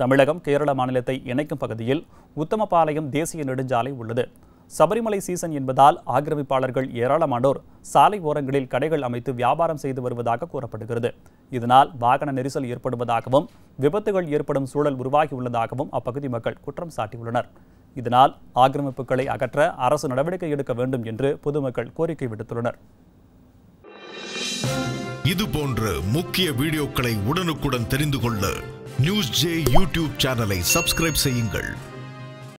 தமிழகம் கேரள மாநிலத்தை இணைக்கும் பகுதியில் உத்தமபாளையம் தேசிய நெடுஞ்சாலை உள்ளது சபரிமலை சீசன் என்பதால் ஆக்கிரமிப்பாளர்கள் ஏராளமானோர் சாலை ஓரங்களில் கடைகள் அமைத்து வியாபாரம் செய்து வருவதாக கூறப்படுகிறது இதனால் வாகன நெரிசல் ஏற்படுவதாகவும் விபத்துகள் ஏற்படும் சூழல் உருவாகியுள்ளதாகவும் அப்பகுதி மக்கள் குற்றம் சாட்டியுள்ளனர் இதனால் ஆக்கிரமிப்புகளை அகற்ற அரசு நடவடிக்கை எடுக்க வேண்டும் என்று பொதுமக்கள் கோரிக்கை விடுத்துள்ளனர் இது போன்ற முக்கிய வீடியோக்களை உடனுக்குடன் தெரிந்து கொள்ள நியூஸ் ஜே யூடியூப் சேனலை சப்ஸ்கிரைப் செய்யுங்கள்